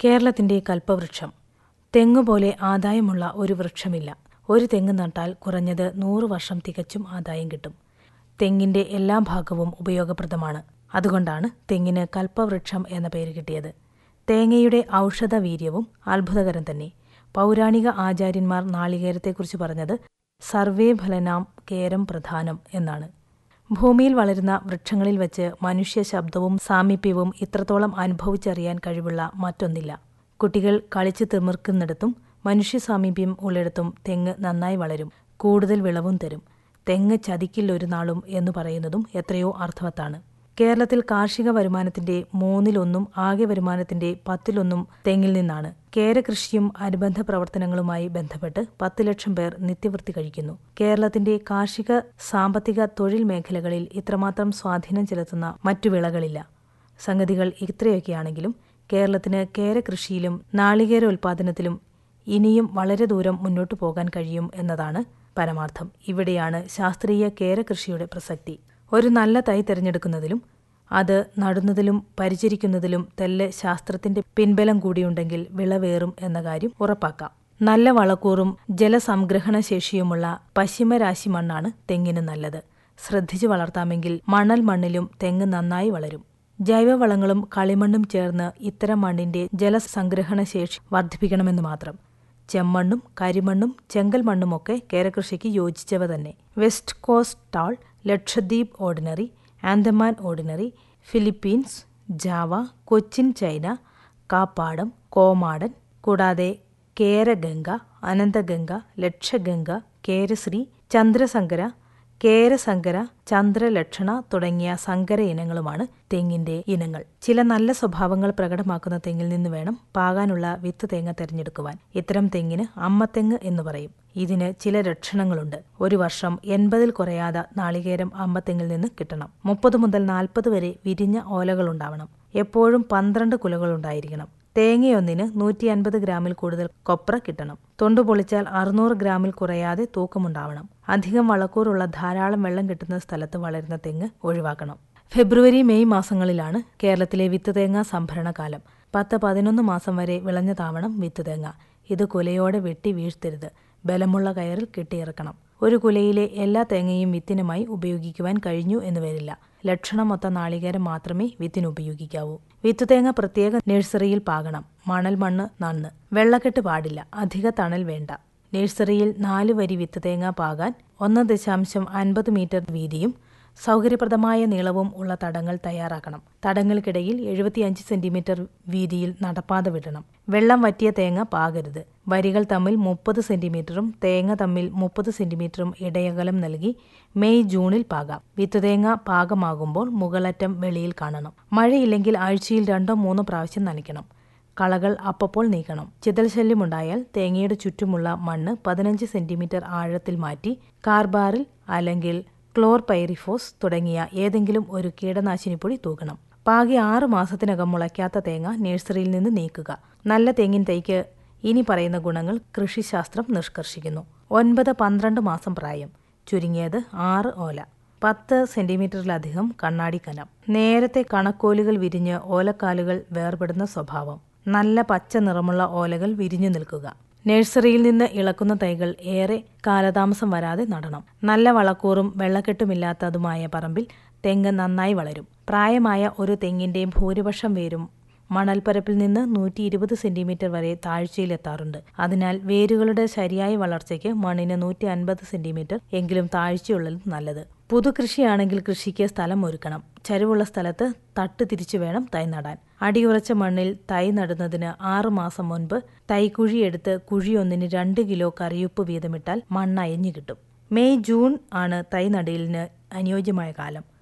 കേരളത്തിന്റെ കൽപ്പവൃക്ഷം തെങ്ങുപോലെ ആദായമുള്ള ഒരു വൃക്ഷമില്ല ഒരു തെങ്ങ് നട്ടാൽ കുറഞ്ഞത് നൂറ് വർഷം തികച്ചും ആദായം കിട്ടും തെങ്ങിന്റെ എല്ലാ ഭാഗവും ഉപയോഗപ്രദമാണ് അതുകൊണ്ടാണ് തെങ്ങിന് കൽപ്പവൃക്ഷം എന്ന പേര് കിട്ടിയത് തേങ്ങയുടെ ഔഷധ വീര്യവും അത്ഭുതകരം തന്നെ പൗരാണിക ആചാര്യന്മാർ നാളികേരത്തെക്കുറിച്ച് പറഞ്ഞത് സർവേ ഫലനാം കേരം പ്രധാനം എന്നാണ് ഭൂമിയിൽ വളരുന്ന വൃക്ഷങ്ങളിൽ വെച്ച് മനുഷ്യ ശബ്ദവും സാമീപ്യവും ഇത്രത്തോളം അനുഭവിച്ചറിയാൻ കഴിവുള്ള മറ്റൊന്നില്ല കുട്ടികൾ കളിച്ചു തിമിർക്കുന്നിടത്തും മനുഷ്യ സാമീപ്യം ഉള്ളിടത്തും തെങ്ങ് നന്നായി വളരും കൂടുതൽ വിളവും തരും തെങ്ങ് ചതിക്കില്ലൊരു നാളും എന്നു പറയുന്നതും എത്രയോ അർത്ഥവത്താണ് കേരളത്തിൽ കാർഷിക വരുമാനത്തിന്റെ മൂന്നിലൊന്നും ആകെ വരുമാനത്തിന്റെ പത്തിലൊന്നും തെങ്ങിൽ നിന്നാണ് കേരകൃഷിയും അനുബന്ധ പ്രവർത്തനങ്ങളുമായി ബന്ധപ്പെട്ട് പത്ത് ലക്ഷം പേർ നിത്യവൃത്തി കഴിക്കുന്നു കേരളത്തിന്റെ കാർഷിക സാമ്പത്തിക തൊഴിൽ മേഖലകളിൽ ഇത്രമാത്രം സ്വാധീനം ചെലുത്തുന്ന മറ്റു വിളകളില്ല സംഗതികൾ ഇത്രയൊക്കെയാണെങ്കിലും കേരളത്തിന് കേരകൃഷിയിലും നാളികേര ഉൽപാദനത്തിലും ഇനിയും വളരെ ദൂരം മുന്നോട്ടു പോകാൻ കഴിയും എന്നതാണ് പരമാർത്ഥം ഇവിടെയാണ് ശാസ്ത്രീയ കേരകൃഷിയുടെ പ്രസക്തി ഒരു നല്ല തൈ തിരഞ്ഞെടുക്കുന്നതിലും അത് നടുന്നതിലും പരിചരിക്കുന്നതിലും തെല്ല് ശാസ്ത്രത്തിന്റെ പിൻബലം കൂടിയുണ്ടെങ്കിൽ വിളവേറും എന്ന കാര്യം ഉറപ്പാക്കാം നല്ല വളക്കൂറും ജലസംഗ്രഹണ ശേഷിയുമുള്ള പശ്ചിമരാശി മണ്ണാണ് തെങ്ങിന് നല്ലത് ശ്രദ്ധിച്ചു വളർത്താമെങ്കിൽ മണൽ മണ്ണിലും തെങ്ങ് നന്നായി വളരും ജൈവവളങ്ങളും കളിമണ്ണും ചേർന്ന് ഇത്തരം മണ്ണിന്റെ ജലസംഗ്രഹണ ശേഷി വർദ്ധിപ്പിക്കണമെന്ന് മാത്രം ചെമ്മണ്ണും കരിമണ്ണും ചെങ്കൽ മണ്ണുമൊക്കെ കേരകൃഷിക്ക് യോജിച്ചവ തന്നെ west coast tall Lakshadweep ordinary Andaman ordinary Philippines Java Cochin China Kappadam Komadan കൂടാതെ കേരഗംഗ അനന്തഗംഗ ലക്ഷഗംഗ കേരശ്രീ ചന്ദ്രസങ്കര കേരസങ്കര ചന്ദ്രലക്ഷണ തുടങ്ങിയ സങ്കര ഇനങ്ങളുമാണ് തെങ്ങിന്റെ ഇനങ്ങൾ ചില നല്ല സ്വഭാവങ്ങൾ പ്രകടമാക്കുന്ന തെങ്ങിൽ നിന്ന് വേണം പാകാനുള്ള വിത്ത് തേങ്ങ തിരഞ്ഞെടുക്കുവാൻ ഇത്തരം തെങ്ങിന് അമ്മത്തെങ്ങ് എന്ന് പറയും ഇതിന് ചില ലക്ഷണങ്ങളുണ്ട് ഒരു വർഷം എൺപതിൽ കുറയാതെ നാളികേരം അമ്മത്തെങ്ങിൽ നിന്ന് കിട്ടണം മുപ്പത് മുതൽ നാൽപ്പത് വരെ വിരിഞ്ഞ ഓലകളുണ്ടാവണം എപ്പോഴും പന്ത്രണ്ട് കുലകളുണ്ടായിരിക്കണം തേങ്ങയൊന്നിന് നൂറ്റി അൻപത് ഗ്രാമിൽ കൂടുതൽ കൊപ്ര കിട്ടണം തൊണ്ടു പൊളിച്ചാൽ അറുന്നൂറ് ഗ്രാമിൽ കുറയാതെ തൂക്കമുണ്ടാവണം അധികം വളക്കൂറുള്ള ധാരാളം വെള്ളം കിട്ടുന്ന സ്ഥലത്ത് വളരുന്ന തെങ്ങ് ഒഴിവാക്കണം ഫെബ്രുവരി മെയ് മാസങ്ങളിലാണ് കേരളത്തിലെ വിത്ത് തേങ്ങ സംഭരണ കാലം പത്ത് പതിനൊന്ന് മാസം വരെ വിളഞ്ഞതാവണം വിത്ത് തേങ്ങ ഇത് കുലയോടെ വെട്ടി വീഴ്ത്തരുത് ബലമുള്ള കയറിൽ കെട്ടിയിറക്കണം ഒരു കുലയിലെ എല്ലാ തേങ്ങയും വിത്തിനുമായി ഉപയോഗിക്കുവാൻ കഴിഞ്ഞു എന്ന് വരില്ല ലക്ഷണമൊത്ത നാളികേരം മാത്രമേ വിത്തിന് ഉപയോഗിക്കാവൂ വിത്തുതേങ്ങ പ്രത്യേക നഴ്സറിയിൽ പാകണം മണൽ മണ്ണ് നന്ന് വെള്ളക്കെട്ട് പാടില്ല അധിക തണൽ വേണ്ട നഴ്സറിയിൽ നാല് വരി വിത്തുതേങ്ങ പാകാൻ ഒന്ന് ദശാംശം അൻപത് മീറ്റർ വീതിയും സൗകര്യപ്രദമായ നീളവും ഉള്ള തടങ്ങൾ തയ്യാറാക്കണം തടങ്ങൾക്കിടയിൽ എഴുപത്തിയഞ്ച് സെന്റിമീറ്റർ വീതിയിൽ നടപ്പാത വിടണം വെള്ളം വറ്റിയ തേങ്ങ പാകരുത് വരികൾ തമ്മിൽ മുപ്പത് സെന്റിമീറ്ററും തേങ്ങ തമ്മിൽ മുപ്പത് സെന്റിമീറ്ററും ഇടയകലം നൽകി മെയ് ജൂണിൽ പാകാം വിത്തുതേങ്ങ പാകമാകുമ്പോൾ മുകളറ്റം വെളിയിൽ കാണണം മഴയില്ലെങ്കിൽ ആഴ്ചയിൽ രണ്ടോ മൂന്നോ പ്രാവശ്യം നനയ്ക്കണം കളകൾ അപ്പപ്പോൾ നീക്കണം ചിതൽ ശല്യമുണ്ടായാൽ തേങ്ങയുടെ ചുറ്റുമുള്ള മണ്ണ് പതിനഞ്ച് സെന്റിമീറ്റർ ആഴത്തിൽ മാറ്റി കാർബാറിൽ അല്ലെങ്കിൽ ക്ലോർ പൈറിഫോസ് തുടങ്ങിയ ഏതെങ്കിലും ഒരു കീടനാശിനിപ്പൊടി തൂക്കണം പാകി ആറ് മാസത്തിനകം മുളയ്ക്കാത്ത തേങ്ങ നഴ്സറിയിൽ നിന്ന് നീക്കുക നല്ല തെങ്ങിൻ തൈക്ക് ഇനി പറയുന്ന ഗുണങ്ങൾ കൃഷിശാസ്ത്രം നിഷ്കർഷിക്കുന്നു ഒൻപത് പന്ത്രണ്ട് മാസം പ്രായം ചുരുങ്ങിയത് ആറ് ഓല പത്ത് സെന്റിമീറ്ററിലധികം കണ്ണാടി കനം നേരത്തെ കണക്കോലുകൾ വിരിഞ്ഞ് ഓലക്കാലുകൾ വേർപെടുന്ന സ്വഭാവം നല്ല പച്ച നിറമുള്ള ഓലകൾ വിരിഞ്ഞു നിൽക്കുക നഴ്സറിയിൽ നിന്ന് ഇളക്കുന്ന തൈകൾ ഏറെ കാലതാമസം വരാതെ നടണം നല്ല വളക്കൂറും വെള്ളക്കെട്ടുമില്ലാത്തതുമായ പറമ്പിൽ തെങ്ങ് നന്നായി വളരും പ്രായമായ ഒരു തെങ്ങിന്റെയും ഭൂരിപക്ഷം വേരും മണൽപ്പരപ്പിൽ നിന്ന് നൂറ്റി ഇരുപത് സെന്റിമീറ്റർ വരെ താഴ്ചയിലെത്താറുണ്ട് അതിനാൽ വേരുകളുടെ ശരിയായ വളർച്ചയ്ക്ക് മണ്ണിന് നൂറ്റി അൻപത് സെന്റിമീറ്റർ എങ്കിലും താഴ്ചയുള്ളത് നല്ലത് പുതുകൃഷിയാണെങ്കിൽ കൃഷിക്ക് സ്ഥലം ഒരുക്കണം ചരിവുള്ള സ്ഥലത്ത് തട്ട് തിരിച്ചു വേണം തൈ നടാൻ അടിയുറച്ച മണ്ണിൽ തൈ നടുന്നതിന് ആറു മാസം മുൻപ് തൈക്കുഴിയെടുത്ത് കുഴിയൊന്നിന് രണ്ട് കിലോ കറിയുപ്പ് വീതമിട്ടാൽ മണ്ണ് അയഞ്ഞു കിട്ടും മെയ് ജൂൺ ആണ് തൈ നടീലിന് അനുയോജ്യമായ കാലം